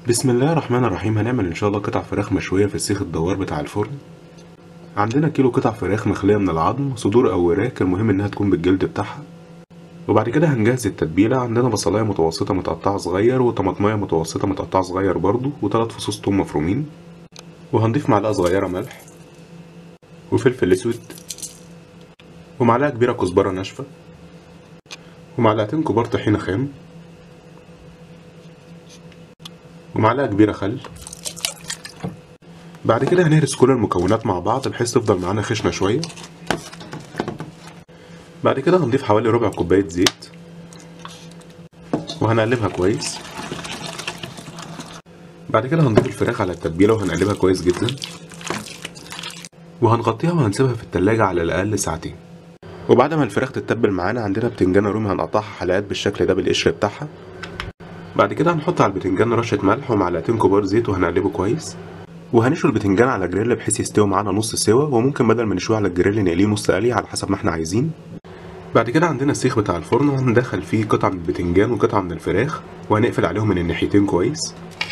بسم الله الرحمن الرحيم هنعمل ان شاء الله قطع فراخ مشوية في السيخ الدوار بتاع الفرن عندنا كيلو قطع فراخ مخلية من العظم صدور او وراك المهم انها تكون بالجلد بتاعها وبعد كده هنجهز التتبيلة عندنا بصلاية متوسطة متقطعة صغير وطماطماية متوسطة متقطعة صغير برضو وثلاث فصوص توم مفرومين وهنضيف معلقة صغيرة ملح وفلفل اسود ومعلقة كبيرة كزبرة ناشفة ومعلقتين كبار طحينة خام ومعلقة كبيرة خل بعد كده هنهرس كل المكونات مع بعض بحيث تفضل معانا خشنة شوية بعد كده هنضيف حوالي ربع كوباية زيت وهنقلبها كويس بعد كده هنضيف الفراخ على التتبيلة وهنقلبها كويس جدا وهنغطيها وهنسيبها في التلاجة على الأقل ساعتين وبعد ما الفراخ تتبل معانا عندنا بتنجانة رومي هنقطعها حلقات بالشكل ده بالقشر بتاعها بعد كده هنحط على البتنجان رشة ملح ومعلقتين كبار زيت وهنقلبه كويس وهنشوي البتنجان على جريل بحيث يستوي معانا نص سوا وممكن بدل ما نشويه على الجريل نقليه نص قلي على حسب ما احنا عايزين بعد كده عندنا السيخ بتاع الفرن هندخل فيه قطعة من البتنجان وقطعة من الفراخ وهنقفل عليهم من الناحيتين كويس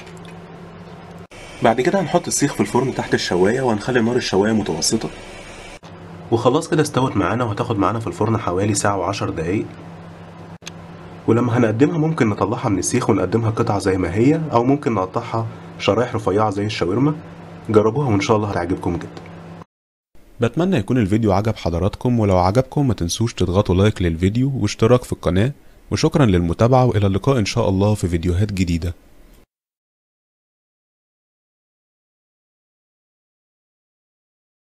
بعد كده هنحط السيخ في الفرن تحت الشواية وهنخلي نار الشواية متوسطة وخلاص كده استوت معانا وهتاخد معانا في الفرن حوالي ساعة وعشر دقايق ولما هنقدمها ممكن نطلعها من السيخ ونقدمها قطع زي ما هي او ممكن نقطعها شرايح رفيعة زي الشاورما جربوها وان شاء الله هتعجبكم جدا بتمنى يكون الفيديو عجب حضراتكم ولو عجبكم ما تنسوش تضغطوا لايك للفيديو واشتراك في القناة وشكرا للمتابعة والى اللقاء ان شاء الله في فيديوهات جديدة